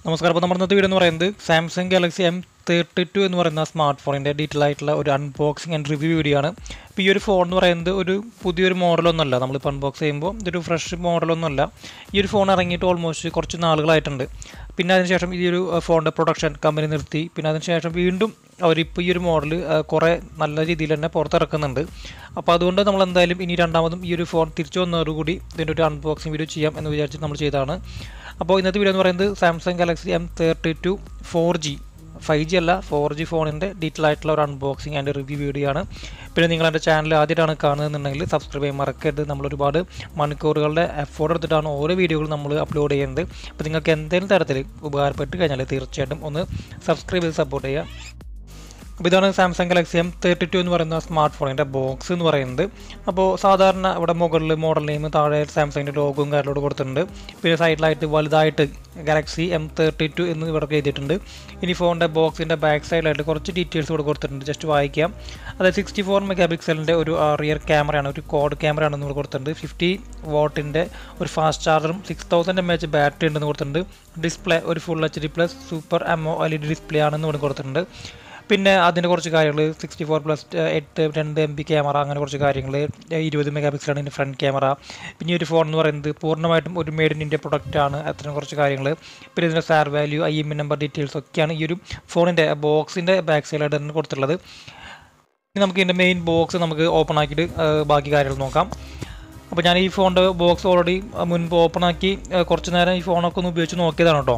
നമസ്കാരം അപ്പോൾ നമ്മുടെ ഇന്നത്തെ വീഡിയോ എന്ന് പറയുന്നത് Samsung Galaxy M thirty two എന്ന് പറയുന്ന സ്മാർട്ട് ഫോണിൻ്റെ ഡീറ്റെയിൽ ആയിട്ടുള്ള ഒരു അൺബോക്സിങ് ആൻഡ് റിവ്യൂ വീഡിയോ ആണ് ഇപ്പോൾ ഈ ഒരു ഫോൺ എന്ന് പറയുന്നത് ഒരു പുതിയൊരു മോഡലൊന്നുമല്ല നമ്മളിപ്പോൾ അൺബോക്സ് ചെയ്യുമ്പോൾ ഇതൊരു ഫ്രഷ് മോഡലൊന്നുമല്ല ഈ ഒരു ഫോൺ ഇറങ്ങിയിട്ട് ഓൾമോസ്റ്റ് കുറച്ച് നാളുകളായിട്ടുണ്ട് പിന്നെ അതിനുശേഷം ഈ ഒരു ഫോണിൻ്റെ പ്രൊഡക്ഷൻ കമ്പനി നിർത്തി പിന്നെ അതിനുശേഷം വീണ്ടും അവരിപ്പോൾ ഈ ഒരു മോഡൽ കുറേ നല്ല രീതിയിൽ തന്നെ പുറത്തിറക്കുന്നുണ്ട് അപ്പോൾ അതുകൊണ്ട് നമ്മൾ എന്തായാലും ഇനി രണ്ടാമതും ഈ ഒരു ഫോൺ തിരിച്ചു വന്നതോടുകൂടി ഇതിൻ്റെ ഒരു അൺബോക്സിങ് വീഡിയോ ചെയ്യാം എന്ന് വിചാരിച്ചിട്ട് നമ്മൾ ചെയ്തതാണ് അപ്പോൾ ഇന്നത്തെ വീഡിയോ എന്ന് പറയുന്നത് Samsung Galaxy M thirty two four G five G അല്ല ഫോർ ജി ഫോണിൻ്റെ ഡീറ്റെയിൽ ആയിട്ടുള്ള ഒരു അൺബോക്സിങ് ആൻഡ് റിവ്യൂ വീഡിയോ ആണ് പിന്നെ നിങ്ങൾ എൻ്റെ ചാനൽ ആദ്യമായിട്ടാണ് കാണുന്നതെന്നുണ്ടെങ്കിൽ സബ്സ്ക്രൈബ് ചെയ്യാൻ മറക്കരുത് നമ്മൾ ഒരുപാട് മണിക്കൂറുകളുടെ എഫോർട്ട് എടുത്തിട്ടാണ് ഓരോ വീഡിയോകളും നമ്മൾ അപ്ലോഡ് ചെയ്യുന്നത് അപ്പോൾ നിങ്ങൾക്ക് എന്തെങ്കിലും തരത്തിൽ ഉപകാരപ്പെട്ട് കഴിഞ്ഞാൽ തീർച്ചയായിട്ടും ഒന്ന് സബ്സ്ക്രൈബ് ചെയ്ത് സപ്പോർട്ട് ചെയ്യുക അപ്പോൾ ഇതാണ് Samsung Galaxy M thirty two എന്ന് പറയുന്ന സ്മാർട്ട് ഫോണിൻ്റെ ബോക്സ് എന്ന് പറയുന്നത് അപ്പോൾ സാധാരണ ഇവിടെ മുകളിൽ മോഡൽ നെയിം താഴെ സാംസങ്ങിൻ്റെ ലോഗോയും കാര്യങ്ങളോട് കൊടുത്തിട്ടുണ്ട് പിന്നെ സൈഡിലായിട്ട് വലുതായിട്ട് ഗാലക്സി എം തേർട്ടി ടു എന്ന് ഇവിടെ എഴുതിയിട്ടുണ്ട് ഇനി ഫോണിൻ്റെ ബോക്സിൻ്റെ ബാക്ക് സൈഡിലായിട്ട് കുറച്ച് ഡീറ്റെയിൽസ് ഇവിടെ കൊടുത്തിട്ടുണ്ട് ജസ്റ്റ് വായിക്കാം അതായത് സിക്സ്റ്റി ഫോർ മെഗാ പിക്സലിൻ്റെ ഒരു റിയർ ക്യാമറയാണ് ഒരു കോഡ് ക്യാമറയാണെന്ന് ഇവിടെ കൊടുത്തിട്ടുണ്ട് ഫിഫ്റ്റി വാട്ടിൻ്റെ ഒരു ഫാസ്റ്റ് ചാർജറും six thousand M H battery ഉണ്ടെന്ന് കൊടുത്തിട്ടുണ്ട് ഡിസ്പ്ലേ ഒരു full H D plus super MO L E D display ആണെന്ന് ഇവിടെ കൊടുത്തിട്ടുണ്ട് പിന്നെ അതിൻ്റെ കുറച്ച് കാര്യങ്ങൾ സിക്സ്റ്റി ഫോർ പ്ലസ് എട്ട് രണ്ട് എം ബി ക്യാമറ അങ്ങനെ കുറച്ച് കാര്യങ്ങൾ ഇരുപത് മെഗാ പിക്സലാണ് ഇതിൻ്റെ ഫ്രണ്ട് ക്യാമറ പിന്നെ ഈ ഒരു ഫോൺ എന്ന് പറയുന്നത് പൂർണ്ണമായിട്ടും ഒരു മെയ്ഡ് ഇൻ ഇന്ത്യ പ്രൊഡക്റ്റ് ആണ് അത്തരം കുറച്ച് കാര്യങ്ങൾ പിന്നെ ഇതിൻ്റെ SAR value I M number details ഒക്കെയാണ് ഈ ഒരു ഫോണിൻ്റെ ബോക്സിൻ്റെ ബാക്ക് സൈഡിലായിട്ട് തന്നെ കൊടുത്തിട്ടുള്ളത് ഇനി നമുക്ക് ഇതിൻ്റെ മെയിൻ ബോക്സ് നമുക്ക് ഓപ്പൺ ആക്കിയിട്ട് ബാക്കി കാര്യങ്ങൾ നോക്കാം അപ്പോൾ ഞാൻ ഈ ഫോണിൻ്റെ ബോക്സ് ഓൾറെഡി മുൻപ് ഓപ്പൺ ആക്കി കുറച്ച് നേരം ഈ ഫോണൊക്കെ ഒന്ന് ഉപയോഗിച്ച് നോക്കിയതാണ് കേട്ടോ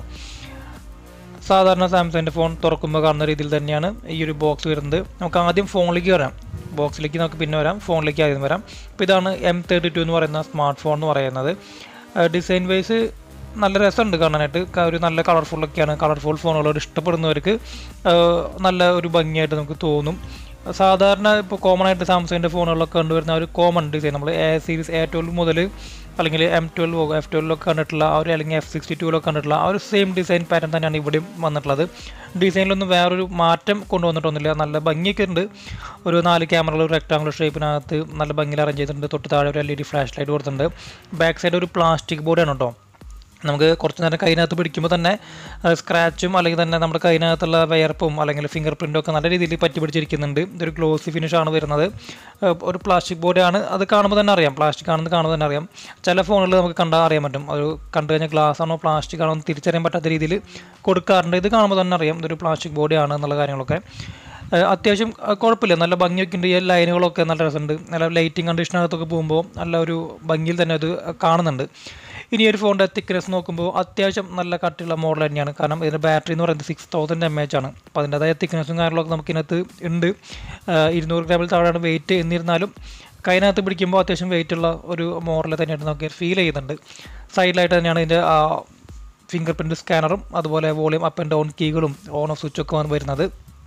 സാധാരണ സാംസങ്ങിൻ്റെ ഫോൺ തുറക്കുമ്പോൾ കാണുന്ന രീതിയിൽ തന്നെയാണ് ഈ ഒരു ബോക്സ് വരുന്നത് നമുക്ക് ആദ്യം ഫോണിലേക്ക് വരാം ബോക്സിലേക്ക് നമുക്ക് പിന്നെ വരാം ഫോണിലേക്ക് ആദ്യം വരാം അപ്പോൾ ഇതാണ് എം തേർട്ടി ടു എന്ന് പറയുന്ന സ്മാർട്ട് ഫോൺ എന്ന് പറയുന്നത് ഡിസൈൻ വൈസ് നല്ല രസമുണ്ട് കാണാനായിട്ട് ഒരു നല്ല കളർഫുള്ളൊക്കെയാണ് കളർഫുൾ ഫോണുകളോട് ഇഷ്ടപ്പെടുന്നവർക്ക് നല്ല ഒരു ഭംഗിയായിട്ട് നമുക്ക് തോന്നും സാധാരണ ഇപ്പോൾ കോമൺ ആയിട്ട് സാംസങ്ങിൻ്റെ ഫോണുകളൊക്കെ കണ്ടുവരുന്ന ഒരു കോമൺ ഡിസൈൻ നമ്മൾ എ സീരീസ് എ ട്വൽവ് മുതൽ അല്ലെങ്കിൽ എം ട്വൽവ് എഫ് ട്വൽവിലൊക്കെ കണ്ടിട്ടുള്ള ആ ഒരു അല്ലെങ്കിൽ എഫ് സിക്സ്റ്റി ടുവിലൊക്കെ കണ്ടിട്ടുള്ള ആ ഒരു സെയിം ഡിസൈൻ പാറ്റേൺ തന്നെയാണ് ഇവിടെയും വന്നിട്ടുള്ളത് ഡിസൈനിലൊന്നും വേറൊരു മാറ്റം കൊണ്ടുവന്നിട്ടൊന്നുമില്ല നല്ല ഭംഗിയൊക്കെ ഉണ്ട് ഒരു നാല് ക്യാമറകൾ ഒരു റെക്ടാങ്കുലർ ഷേപ്പിനകത്ത് നല്ല ഭംഗിയിൽ അറേഞ്ച് ചെയ്തിട്ടുണ്ട് തൊട്ട് താഴെ ഒരു L E D flash light കൊടുത്തിട്ടുണ്ട് ബാക്ക് സൈഡ് ഒരു പ്ലാസ്റ്റിക് ബോർഡാണ് കേട്ടോ നമുക്ക് കുറച്ച് നേരം കൈനകത്ത് പിടിക്കുമ്പോൾ തന്നെ സ്ക്രാച്ചും അല്ലെങ്കിൽ തന്നെ നമ്മുടെ കൈനകത്തുള്ള വയർപ്പും അല്ലെങ്കിൽ ഫിംഗർ പ്രിൻറ്റും ഒക്കെ നല്ല രീതിയിൽ പറ്റി പിടിച്ചിരിക്കുന്നുണ്ട് ഇതൊരു ഗ്ലോസി ഫിനിഷാണ് വരുന്നത് ഒരു പ്ലാസ്റ്റിക് ബോഡിയാണ് അത് കാണുമ്പോൾ തന്നെ അറിയാം പ്ലാസ്റ്റിക് ആണെന്ന് കാണുമ്പോൾ തന്നെ അറിയാം ചില ഫോണുകൾ നമുക്ക് കണ്ടാൽ അറിയാൻ പറ്റും ഒരു കണ്ടു കഴിഞ്ഞാൽ ഗ്ലാസ് ആണോ പ്ലാസ്റ്റിക് ആണോ എന്ന് തിരിച്ചറിയാൻ പറ്റാത്ത രീതിയിൽ കൊടുക്കാറുണ്ട് ഇത് കാണുമ്പോൾ തന്നെ അറിയാം ഇതൊരു പ്ലാസ്റ്റിക് ബോഡിയാണ് എന്നുള്ള കാര്യങ്ങളൊക്കെ അത്യാവശ്യം കുഴപ്പമില്ല നല്ല ഭംഗിയൊക്കെ ഉണ്ട് ഈ ലൈനുകളൊക്കെ നല്ല രസമുണ്ട് നല്ല ലൈറ്റിംഗ് കണ്ടീഷനകത്തൊക്കെ പോകുമ്പോൾ നല്ല ഒരു ഭംഗിയിൽ തന്നെ അത് കാണുന്നുണ്ട് ഇനി ഒരു ഫോണിൻ്റെ തിക്നെസ് നോക്കുമ്പോൾ അത്യാവശ്യം നല്ല കട്ടിയുള്ള മോഡൽ തന്നെയാണ് കാരണം ഇതിൻ്റെ ബാറ്ററി എന്ന് പറയുന്നത് സിക്സ് തൗസൻഡ് എം എച്ച് ആണ് അപ്പോൾ അതിൻ്റെതായ തിക്നെസ്സും കാര്യങ്ങളൊക്കെ നമുക്ക് ഇതിനകത്ത് ഉണ്ട് ഇരുന്നൂറ് ഗ്രാമിൽ താഴെയാണ് വെയിറ്റ് എന്നിരുന്നാലും കൈനകത്ത് പിടിക്കുമ്പോൾ അത്യാവശ്യം വെയിറ്റുള്ള ഒരു മോഡൽ തന്നെയായിട്ട് നമുക്ക് ഫീൽ ചെയ്യുന്നുണ്ട് സൈഡിലായിട്ട് തന്നെയാണ് ഇതിൻ്റെ ഫിംഗർ പ്രിൻറ്റ് സ്കാനറും അതുപോലെ വോളിയം അപ്പ് ആൻഡ് ഡൗൺ കീകളും ഓൺ ഓഫ് സ്വിച്ചൊക്കെ വന്ന് വരുന്നത്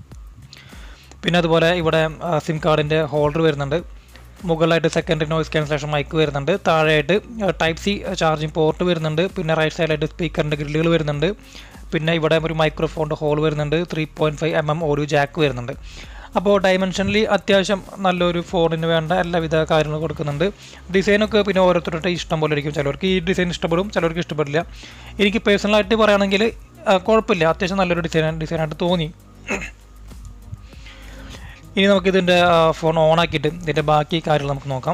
പിന്നെ അതുപോലെ ഇവിടെ സിം കാർഡിൻ്റെ ഹോൾഡർ വരുന്നുണ്ട് മുകളിലായിട്ട് സെക്കൻഡറി നോയ്സ് ക്യാൻസലേഷൻ മൈക്ക് വരുന്നുണ്ട് താഴെയായിട്ട് ടൈപ്പ് സി ചാർജിങ് പോർട്ട് വരുന്നുണ്ട് പിന്നെ റൈറ്റ് സൈഡിലായിട്ട് സ്പീക്കറിൻ്റെ ഗ്രില്ലുകൾ വരുന്നുണ്ട് പിന്നെ ഇവിടെ ഒരു മൈക്രോഫോണിൻ്റെ ഹോൾ വരുന്നുണ്ട് three point five M M audio jack വരുന്നുണ്ട് അപ്പോൾ ഡയമെൻഷനിൽ അത്യാവശ്യം നല്ലൊരു ഫോണിന് വേണ്ട എല്ലാവിധ കാര്യങ്ങളും കൊടുക്കുന്നുണ്ട് ഡിസൈനൊക്കെ പിന്നെ ഓരോരുത്തരുടെ ഇഷ്ടം പോലെ ഇരിക്കും ചിലർക്ക് ഈ ഡിസൈൻ ഇഷ്ടപ്പെടും ചിലർക്ക് ഇഷ്ടപ്പെടില്ല എനിക്ക് പേഴ്സണലായിട്ട് പറയുകയാണെങ്കിൽ കുഴപ്പമില്ല അത്യാവശ്യം നല്ലൊരു ഡിസൈൻ ഡിസൈനായിട്ട് തോന്നി ഇനി നമുക്ക് ഇതിൻ്റെ ഫോൺ ഓൺ ആക്കിയിട്ട് ഇതിൻ്റെ ബാക്കി കാര്യങ്ങൾ നമുക്ക് നോക്കാം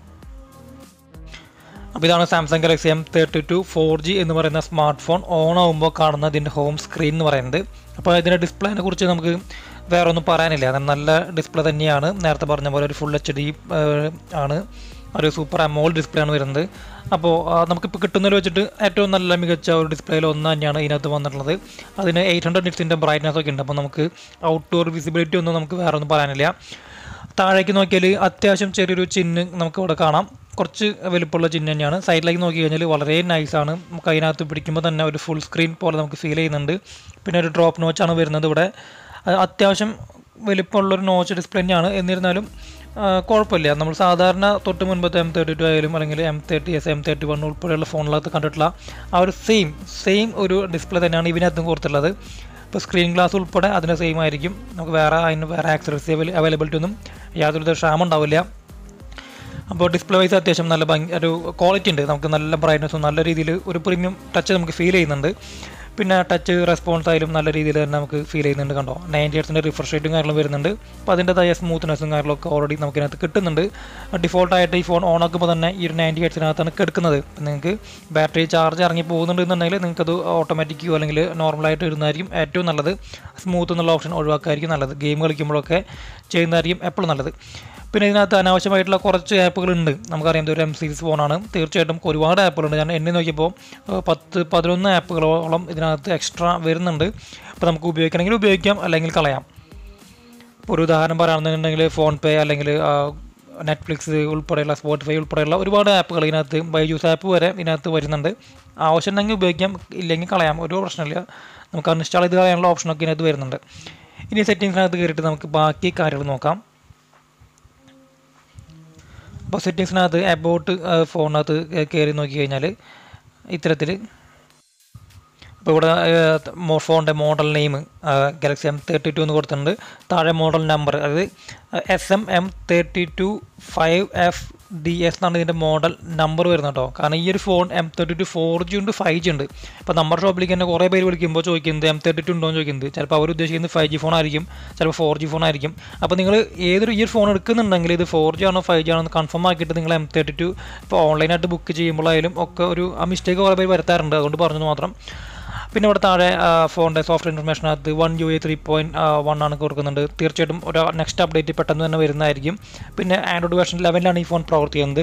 അപ്പോൾ ഇതാണ് Samsung Galaxy M thirty two four G എന്ന് പറയുന്ന സ്മാർട്ട് ഫോൺ ഓൺ ആകുമ്പോൾ കാണുന്ന ഇതിൻ്റെ ഹോം സ്ക്രീൻ എന്ന് പറയുന്നത് അപ്പോൾ ഇതിൻ്റെ ഡിസ്പ്ലേനെ കുറിച്ച് നമുക്ക് വേറെ ഒന്നും പറയാനില്ല അത് നല്ല ഡിസ്പ്ലേ തന്നെയാണ് നേരത്തെ പറഞ്ഞ പോലെ ഒരു ഫുൾ എച്ച് ഡി ആണ് ഒരു സൂപ്പർ അമോൾ ഡിസ്പ്ലേ ആണ് വരുന്നത് അപ്പോൾ നമുക്കിപ്പോൾ കിട്ടുന്നതിൽ വെച്ചിട്ട് ഏറ്റവും നല്ല മികച്ച ഒരു ഡിസ്പ്ലേയിൽ ഒന്ന് തന്നെയാണ് ഇതിനകത്ത് വന്നിട്ടുള്ളത് അതിന് എയ്റ്റ് ഹൺഡ്രഡ് നിറ്റ്സിൻ്റെ ബ്രൈറ്റ്നസ് ഒക്കെ ഉണ്ട് അപ്പോൾ നമുക്ക് ഔട്ട്ഡോർ വിസിബിലിറ്റി ഒന്നും നമുക്ക് വേറെ ഒന്നും പറയാനില്ല താഴേക്ക് നോക്കിയാൽ അത്യാവശ്യം ചെറിയൊരു ചിഹ്ന് നമുക്ക് ഇവിടെ കാണാം കുറച്ച് വലുപ്പമുള്ള ചിഹ്നം തന്നെയാണ് സൈഡിലേക്ക് നോക്കി കഴിഞ്ഞാൽ വളരെ നൈസാണ് നമുക്ക് അതിനകത്ത് പിടിക്കുമ്പോൾ തന്നെ ഒരു ഫുൾ സ്ക്രീൻ പോലെ നമുക്ക് ഫീൽ ചെയ്യുന്നുണ്ട് പിന്നെ ഒരു ഡ്രോപ്പ് നോച്ചാണ് വരുന്നത് ഇവിടെ അത്യാവശ്യം വലിപ്പമുള്ളൊരു നോച്ച് ഡിസ്പ്ലേ തന്നെയാണ് എന്നിരുന്നാലും കുഴപ്പമില്ല നമ്മൾ സാധാരണ തൊട്ട് മുൻപത്തെ എം തേർട്ടി ടു ആയാലും അല്ലെങ്കിൽ M thirty S M thirty one ഉൾപ്പെടെയുള്ള ഫോണിനകത്ത് കണ്ടിട്ടുള്ള ആ ഒരു സെയിം സെയിം ഒരു ഡിസ്പ്ലേ തന്നെയാണ് ഇതിനകത്തും കൊടുത്തിട്ടുള്ളത് ഇപ്പോൾ സ്ക്രീൻ ഗ്ലാസ് ഉൾപ്പെടെ അതിന് സെയിം ആയിരിക്കും നമുക്ക് വേറെ അതിന് വേറെ ആക്സറീസ് അവൈലബിലിറ്റി ഒന്നും യാതൊരു ക്ഷാമം ഉണ്ടാവില്ല അപ്പോൾ ഡിസ്പ്ലേ വൈസ് അത്യാവശ്യം നല്ല ഭംഗി ഒരു ക്വാളിറ്റി ഉണ്ട് നമുക്ക് നല്ല ബ്രൈറ്റ്നസ്സും നല്ല രീതിയിൽ ഒരു പ്രീമിയം ടച്ച് നമുക്ക് ഫീൽ ചെയ്യുന്നുണ്ട് പിന്നെ ടച്ച് റെസ്പോൺസ് ആയാലും നല്ല രീതിയിൽ തന്നെ നമുക്ക് ഫീൽ ചെയ്യുന്നുണ്ട് കണ്ടോ നയൻറ്റി ഹെഡ്സിൻ്റെ റിഫ്രഷ് റേറ്റും കാര്യങ്ങളും വരുന്നുണ്ട് അപ്പോൾ അതിൻ്റെതായ സ്മൂത്ത്നെസ്സും കാര്യങ്ങളൊക്കെ ഓൾറെഡി നമുക്കിനകത്ത് കിട്ടുന്നുണ്ട് ഡിഫോൾട്ടായിട്ട് ഈ ഫോൺ ഓൺ ആക്കുമ്പോൾ തന്നെ ഈ ഒരു നയൻറ്റി ഹെഡ്സിനകത്താണ് കിടക്കുന്നത് നിങ്ങൾക്ക് ബാറ്ററി ചാർജ് ഇറങ്ങി പോകുന്നുണ്ടെന്നുണ്ടെങ്കിൽ നിങ്ങൾക്കത് ഓട്ടോമാറ്റിക്കോ അല്ലെങ്കിൽ നോർമലായിട്ട് ഇടുന്നതായിരിക്കും ഏറ്റവും നല്ലത് സ്മൂത്ത് എന്നുള്ള ഓപ്ഷൻ ഒഴിവാക്കായിരിക്കും നല്ലത് ഗെയിം കളിക്കുമ്പോഴൊക്കെ ചെയ്യുന്നതായിരിക്കും എപ്പോഴും നല്ലത് പിന്നെ ഇതിനകത്ത് അനാവശ്യമായിട്ടുള്ള കുറച്ച് ആപ്പുകളുണ്ട് നമുക്കറിയാം ഇതൊരു എം സീരീസ് ഫോണാണ് തീർച്ചയായിട്ടും ഒരുപാട് ആപ്പുകളുണ്ട് ഞാൻ എണ്ണി നോക്കിയപ്പോൾ ഏഹ്, പത്ത് പതിനൊന്ന് ആപ്പുകളോളം ഇതിനകത്ത് എക്സ്ട്രാ വരുന്നുണ്ട് അപ്പോൾ നമുക്ക് ഉപയോഗിക്കണമെങ്കിൽ ഉപയോഗിക്കാം അല്ലെങ്കിൽ കളയാം ഇപ്പോൾ ഒരു ഉദാഹരണം പറയുകയാണെന്നുണ്ടെങ്കിൽ ഫോൺ പേ അല്ലെങ്കിൽ ആ, നെറ്റ്ഫ്ലിക്സ് ഉൾപ്പെടെയുള്ള സ്പോട്ടിഫൈ ഉൾപ്പെടെയുള്ള ഒരുപാട് ആപ്പുകൾ ഇതിനകത്ത് ബൈജൂസ് ആപ്പ് വരെ ഇതിനകത്ത് വരുന്നുണ്ട് ആവശ്യമുണ്ടെങ്കിൽ ഉപയോഗിക്കാം ഇല്ലെങ്കിൽ കളയാം ഒരു പ്രശ്നമില്ല നമുക്ക് അൺഇൻസ്റ്റാൾ ചെയ്ത് കളയാനുള്ള ഓപ്ഷനൊക്കെ ഇതിനകത്ത് വരുന്നുണ്ട് ഇനി സെറ്റിങ്സിനകത്ത് കയറിയിട്ട് നമുക്ക് ബാക്കി കാര്യങ്ങൾ നോക്കാം അപ്പോൾ സെറ്റിങ്സിനകത്ത് അബൌട്ട് ഫോണിനകത്ത് കയറി നോക്കി കഴിഞ്ഞാൽ ഇത്തരത്തിൽ ഇപ്പോൾ ഇവിടെ ഫോണിൻ്റെ model name Galaxy M thirty two എന്ന് കൊടുത്തിട്ടുണ്ട് താഴെ മോഡൽ നമ്പർ അതായത് S M M thirty two five F D S എന്നാണ് ഇതിൻ്റെ മോഡൽ നമ്പർ വരുന്നത് കേട്ടോ കാരണം ഈ ഒരു phone M thirty two four G ഉണ്ട് ഫൈവ് ജി ഉണ്ട് ഇപ്പോൾ നമ്മുടെ ഷോപ്പിലേക്ക് തന്നെ കുറേ പേര് വിളിക്കുമ്പോൾ ചോദിക്കുന്നത് എം തേർട്ടി ടു ഉണ്ടോ എന്ന് ചോദിക്കുന്നത് ചിലപ്പോൾ അവർ ഉദ്ദേശിക്കുന്നത് ഫൈവ് ജി ഫോൺ ആയിരിക്കും ചിലപ്പോൾ ഫോർ ജി ഫോൺ ആയിരിക്കും അപ്പോൾ നിങ്ങൾ ഏതൊരു ഈ ഒരു ഫോൺ എടുക്കുന്നുണ്ടെങ്കിൽ ഇത് ഫോർ ജി ആണോ ഫൈവ് ജി ആണോ എന്ന് കൺഫേം ആക്കിയിട്ട് നിങ്ങൾ എം തേർട്ടി ടു ഇപ്പോൾ ഓൺലൈനായിട്ട് ബുക്ക് ചെയ്യുമ്പോഴായാലും ഒക്കെ ഒരു ആ മിസ്റ്റേക്ക് കുറേ പേര് വരുത്താറുണ്ട് അതുകൊണ്ട് പറഞ്ഞത് മാത്രം പിന്നെ ഇവിടെ താഴെ ഫോണിൻ്റെ സോഫ്റ്റ്വെയർ ഇൻഫർമേഷനകത്ത് one U A three point one ആണ് കൊടുക്കുന്നുണ്ട് തീർച്ചയായിട്ടും ഒരു നെക്സ്റ്റ് അപ്ഡേറ്റ് പെട്ടെന്ന് തന്നെ വരുന്നതായിരിക്കും പിന്നെ ആൻഡ്രോയിഡ് വേർഷൻ ലെവനിലാണ് ഈ ഫോൺ പ്രവർത്തിക്കുന്നത്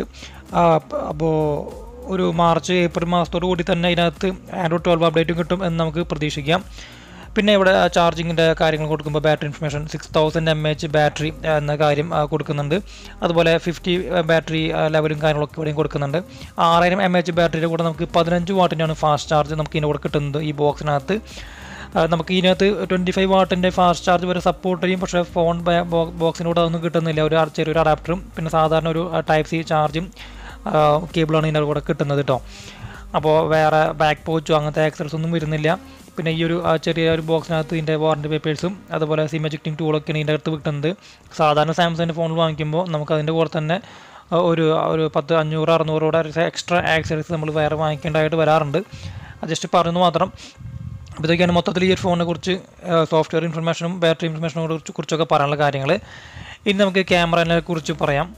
അപ്പോൾ ഒരു മാർച്ച് ഏപ്രിൽ മാസത്തോടു കൂടി തന്നെ ഇതിനകത്ത് ആൻഡ്രോയിഡ് ട്വൽവ് അപ്ഡേറ്റും കിട്ടും എന്ന് നമുക്ക് പ്രതീക്ഷിക്കാം പിന്നെ ഇവിടെ ചാർജിങ്ങിൻ്റെ കാര്യങ്ങൾ കൊടുക്കുമ്പോൾ battery information six thousand M H battery എന്ന കാര്യം ആ, കൊടുക്കുന്നുണ്ട് അതുപോലെ ഫിഫ്റ്റി ബാറ്ററി ലെവലും കാര്യങ്ങളൊക്കെ ഇവിടെയും കൊടുക്കുന്നുണ്ട് ആറായിരം എം എച്ച് ബാറ്ററിയുടെ കൂടെ നമുക്ക് പതിനഞ്ച് വാട്ടിൻ്റെയാണ് ഫാസ്റ്റ് ചാർജ് നമുക്ക് ഇതിൻ്റെ കൂടെ കിട്ടുന്നത് ഈ ബോക്സിനകത്ത് ആ, നമുക്ക് ഇതിനകത്ത് ട്വൻറ്റി ഫൈവ് വാട്ടിൻ്റെ ഫാസ്റ്റ് ചാർജ് വരെ സപ്പോർട്ട് ചെയ്യും പക്ഷേ ഫോൺ ബോക്സിനൂടെ അതൊന്നും കിട്ടുന്നില്ല ഒരു ആ- ചെറിയൊരു അഡാപ്റ്ററും പിന്നെ സാധാരണ ഒരു ടൈപ്പ് സി ചാർജും കേബിളാണ് ഇതിൻ്റെ കൂടെ കിട്ടുന്നത് കേട്ടോ അപ്പോൾ വേറെ ബാക്ക് പോച്ചോ അങ്ങനത്തെ ആക്സറീസ് ഒന്നും വരുന്നില്ല പിന്നെ ഈ ഒരു ആ ചെറിയ ഒരു ബോക്സിനകത്ത് ഇതിൻ്റെ വാറണ്ടി പേപ്പേഴ്സും അതുപോലെ സിം എജക്റ്റിംഗ് ടൂളൊക്കെയാണ് ഇതിൻ്റെ അടുത്ത് കിട്ടുന്നത് സാധാരണ സാംസങ്ങിൻ്റെ ഫോണിൽ വാങ്ങിക്കുമ്പോൾ നമുക്ക് അതിൻ്റെ കൂടെ തന്നെ ആ, ഒരു ഒരു പത്ത് അഞ്ഞൂറ് അറുന്നൂറോടെ എക്സ്ട്രാ ആക്സറീസ് നമ്മൾ വേറെ വാങ്ങിക്കേണ്ടതായിട്ട് വരാറുണ്ട് അത് ജസ്റ്റ് പറഞ്ഞു മാത്രം അപ്പോൾ ഇതൊക്കെയാണ് മൊത്തത്തിൽ ഈ ഒരു ഫോണിനെ കുറിച്ച് സോഫ്റ്റ്വെയർ ഇൻഫർമേഷനും ബാറ്ററി ഇൻഫർമേഷനെ കുറിച്ച് കുറിച്ചൊക്കെ പറയാനുള്ള കാര്യങ്ങൾ ഇനി നമുക്ക് ക്യാമറനെ കുറിച്ച് പറയാം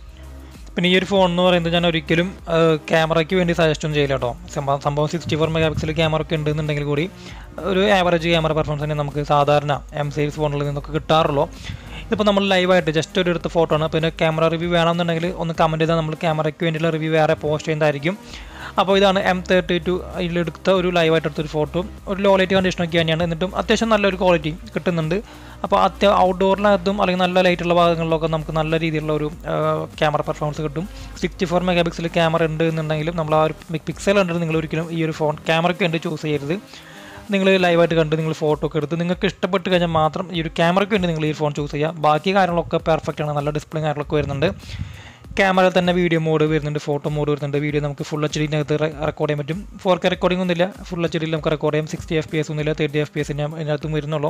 പിന്നെ ഈ ഒരു ഫോൺ എന്ന് പറയുന്നത് ഞാൻ ഒരിക്കലും ക്യാമറയ്ക്ക് വേണ്ടി സജസ്റ്റ് ഒന്നും ചെയ്യില്ല കേട്ടോ സംഭവം സംഭവം sixty four megapixel camera ഒക്കെ ഉണ്ടെന്നുണ്ടെങ്കിൽ കൂടി ഒരു ആവറേജ് ക്യാമറ പെർഫോമൻസ് തന്നെ നമുക്ക് സാധാരണ എം സീരീസ് ഫോണിൽ നിന്നൊക്കെ കിട്ടാറുള്ളൂ ഇതിപ്പോൾ നമ്മൾ ലൈവായിട്ട് ജസ്റ്റ് ഒരു എടുത്ത ഫോട്ടോ ആണ് പിന്നെ ക്യാമറ റിവ്യൂ വേണമെന്നുണ്ടെങ്കിൽ ഒന്ന് കമൻറ്റ് ചെയ്താൽ നമ്മൾ ക്യാമറയ്ക്ക് വേണ്ടിയുള്ള റിവ്യൂ വേറെ പോസ്റ്റ് ചെയ്യുന്നതായിരിക്കും അപ്പോൾ ഇതാണ് എം തേർട്ടി ടു ഇതിലെടുത്ത ഒരു ലൈവായിട്ട് എടുത്തൊരു ഫോട്ടോ ഒരു ലോ ലൈറ്റ് കണ്ടീഷനൊക്കെ തന്നെയാണ് എന്നിട്ടും അത്യാവശ്യം നല്ലൊരു ക്വാളിറ്റി കിട്ടുന്നുണ്ട് അപ്പോൾ അത്യ ഔട്ട്ഡോറിനകത്തും അല്ലെങ്കിൽ നല്ല ലൈറ്റുള്ള ഭാഗങ്ങളിലൊക്കെ നമുക്ക് നല്ല രീതിയിലുള്ള ഒരു ക്യാമറ പെർഫോമൻസ് കിട്ടും sixty four megapixel camera ഉണ്ട് എന്നുണ്ടെങ്കിലും നമ്മൾ ആ ഒരു പിക്സൽ കണ്ടിട്ട് നിങ്ങൾ ഒരിക്കലും ഈ ഒരു ഫോൺ ക്യാമറയ്ക്ക് വേണ്ടി ചൂസ് ചെയ്യരുത് നിങ്ങൾ ലൈവായിട്ട് കണ്ട് നിങ്ങൾ ഫോട്ടോ ഒക്കെ എടുത്ത് നിങ്ങൾക്ക് ഇഷ്ടപ്പെട്ട് കഴിഞ്ഞാൽ മാത്രം ഈ ഒരു ക്യാമറയ്ക്ക് വേണ്ടി നിങ്ങൾ ഈ ഫോൺ ചൂസ് ചെയ്യുക ബാക്കി കാര്യങ്ങളൊക്കെ പെർഫെക്റ്റ് ആണ് നല്ല ഡിസ്പ്ലേ കാര്യങ്ങളൊക്കെ വരുന്നുണ്ട് ക്യാമറയിൽ തന്നെ വീഡിയോ മോഡ് വരുന്നുണ്ട് ഫോട്ടോ മോഡ് വരുന്നുണ്ട് വീഡിയോ നമുക്ക് ഫുൾ എച്ച് ഡിനകത്ത് റെക്കോർഡ് ചെയ്യാൻ പറ്റും ഫോർ കെ റെക്കോർഡിംഗ് ഒന്നുമില്ല ഫുൾ എച്ച് ഡിയിൽ നമുക്ക് റെക്കോർഡ് ചെയ്യാം സിക്സ്റ്റി എഫ് പി എസ് ഒന്നുമില്ല തേർട്ടി എഫ് പി എസ് ഇതിനകത്തും വരുന്നുള്ളൂ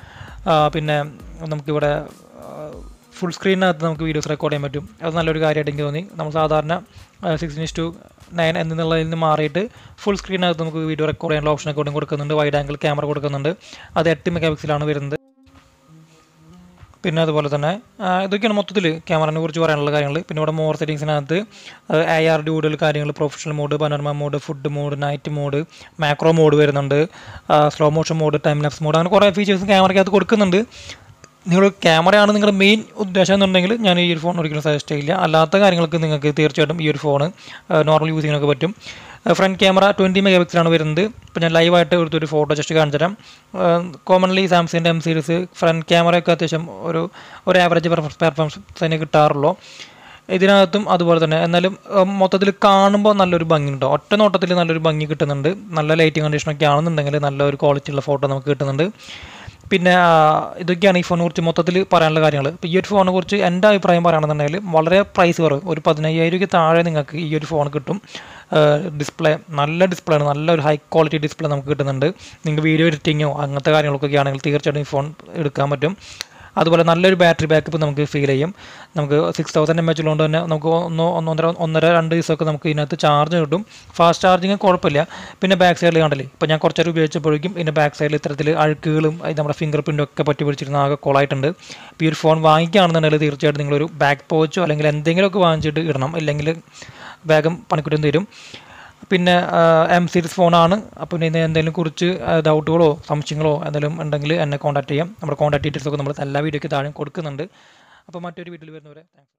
ആ, പിന്നെ നമുക്കിവിടെ ഫുൾ സ്ക്രീനിനകത്ത് നമുക്ക് വീഡിയോസ് റെക്കോർഡ് ചെയ്യാൻ പറ്റും അത് നല്ലൊരു കാര്യമായിട്ട് എനിക്ക് തോന്നി നമ്മൾ സാധാരണ സിക്സ് ടു നയൻ എന്നുള്ളതിൽ നിന്ന് മാറിയിട്ട് ഫുൾ സ്ക്രീനകത്ത് നമുക്ക് വീഡിയോ റെക്കോർഡ് ചെയ്യാനുള്ള ഓപ്ഷൻ ഒക്കെ കൊടുക്കുന്നുണ്ട് വൈഡ് ആംഗിൾ ക്യാമറ കൊടുക്കുന്നുണ്ട് അത് എട്ട് മെഗാ പിക്സലാണ് വരുന്നത് പിന്നെ അതുപോലെ തന്നെ ആ, ഇതൊക്കെയാണ് മൊത്തത്തിൽ ക്യാമറനെ കുറിച്ച് പറയാനുള്ള കാര്യങ്ങൾ പിന്നെ ഇവിടെ മോർ സെറ്റിങ്സിനകത്ത് എ ആർ ഡ്യൂഡൽ കാര്യങ്ങൾ professional mode panorama mode food mode night mode macro mode വരുന്നുണ്ട് slow motion mode time lapse mode അങ്ങനെ കുറേ ഫീച്ചേഴ്സ് ക്യാമറയ്ക്കകത്ത് കൊടുക്കുന്നുണ്ട് നിങ്ങൾ ക്യാമറയാണ് നിങ്ങളുടെ മെയിൻ ഉദ്ദേശം എന്നുണ്ടെങ്കിൽ ഞാൻ ഈ ഒരു ഫോൺ ഒരിക്കലും സജസ്റ്റ് ചെയ്യില്ല അല്ലാത്ത കാര്യങ്ങൾക്ക് നിങ്ങൾക്ക് തീർച്ചയായിട്ടും ഈ ഒരു ഫോൺ നോർമൽ യൂസ് ചെയ്യാനൊക്കെ പറ്റും ഫ്രണ്ട് ക്യാമറ ട്വൻറ്റി മെഗാ പിക്സലാണ് വരുന്നത് ഇപ്പോൾ ഞാൻ ലൈവായിട്ട് എടുത്തൊരു ഫോട്ടോ ജസ്റ്റ് കാണിച്ചു തരാം കോമൺലി സാംസങ്ങിൻ്റെ എം സീരീസ് ഫ്രണ്ട് ക്യാമറയൊക്കെ അത്യാവശ്യം ഒരു ഒരു ആവറേജ് പെർഫോമൻസ് തന്നെ കിട്ടാറുള്ളൂ ഇതിനകത്തും അതുപോലെ തന്നെ എന്നാലും മൊത്തത്തിൽ കാണുമ്പോൾ നല്ലൊരു ഭംഗി ഉണ്ടോ ഒറ്റ നോട്ടത്തിൽ നല്ലൊരു ഭംഗി കിട്ടുന്നുണ്ട് നല്ല ലൈറ്റിംഗ് കണ്ടീഷനൊക്കെ ആണെന്നുണ്ടെങ്കിൽ നല്ലൊരു ക്വാളിറ്റി ഉള്ള ഫോട്ടോ നമുക്ക് കിട്ടുന്നുണ്ട് പിന്നെ ആ, ഇതൊക്കെയാണ് ഈ ഫോണിനെ കുറിച്ച് മൊത്തത്തിൽ പറയാനുള്ള കാര്യങ്ങൾ ഇപ്പോൾ ഈ ഒരു ഫോണിനെ കുറിച്ച് എൻ്റെ അഭിപ്രായം പറയുകയാണെന്നുണ്ടെങ്കിൽ വളരെ പ്രൈസ് കുറവ് ഒരു പതിനയ്യായിരം രൂപയ്ക്ക് താഴെ നിങ്ങൾക്ക് ഈ ഒരു ഫോൺ കിട്ടും ഡിസ്പ്ലേ നല്ല ഡിസ്പ്ലേ ആണ് നല്ലൊരു ഹൈ ക്വാളിറ്റി ഡിസ്പ്ലേ നമുക്ക് കിട്ടുന്നുണ്ട് നിങ്ങൾക്ക് വീഡിയോ എഡിറ്റിങ്ങോ അങ്ങനത്തെ കാര്യങ്ങളൊക്കെ ആണെങ്കിൽ തീർച്ചയായിട്ടും ഈ ഫോൺ എടുക്കാൻ പറ്റും അതുപോലെ നല്ലൊരു ബാറ്ററി ബാക്കപ്പ് നമുക്ക് ഫീൽ ചെയ്യും നമുക്ക് സിക്സ് തൗസൻഡ് എം എച്ച് ഉള്ളതുകൊണ്ട് തന്നെ നമുക്ക് ഒന്നോ ഒന്നൊന്നര ഒന്നര രണ്ട് ദിവസമൊക്കെ നമുക്ക് ഇതിനകത്ത് ചാർജ് കിട്ടും ഫാസ്റ്റ് ചാർജിങ് കുഴപ്പമില്ല പിന്നെ ബാക്ക് സൈഡിൽ കണ്ടില്ലേ ഇപ്പോൾ ഞാൻ കുറച്ചേരം ഉപയോഗിച്ചപ്പോഴേക്കും ഇതിൻ്റെ ബാക്ക് സൈഡിൽ ഇത്തരത്തിൽ അഴുക്കുകളും അത് നമ്മുടെ ഫിംഗർ പ്രിൻ്റും ഒക്കെ പറ്റി പിടിച്ചിരുന്ന ആകെ കോളായിട്ടുണ്ട് ഇപ്പോൾ ഈ ഒരു ഫോൺ വാങ്ങിക്കുകയാണെന്നുണ്ടെങ്കിൽ തീർച്ചയായിട്ടും നിങ്ങളൊരു ബാക്ക് പോച്ചോ അല്ലെങ്കിൽ എന്തെങ്കിലുമൊക്കെ വാങ്ങിച്ചിട്ട് ഇടണം ഇല്ലെങ്കിൽ വേഗം പണിക്കുറ്റം തരും പിന്നെ എം സീരീസ് ഫോണാണ് അപ്പോൾ ഇനി എന്തെങ്കിലും കുറിച്ച് ഡൗട്ടുകളോ സംശയങ്ങളോ എന്തെങ്കിലും ഉണ്ടെങ്കിൽ എന്നെ കോൺടാക്ട് ചെയ്യാം നമ്മുടെ കോൺടാക്ട് ഡീറ്റെയിൽസ് ഒക്കെ നമ്മൾ എല്ലാ വീഡിയോയ്ക്ക് താഴെ കൊടുക്കുന്നുണ്ട് അപ്പോൾ മറ്റൊരു വീട്ടിൽ വരുന്നവരെ താങ്ക്സ്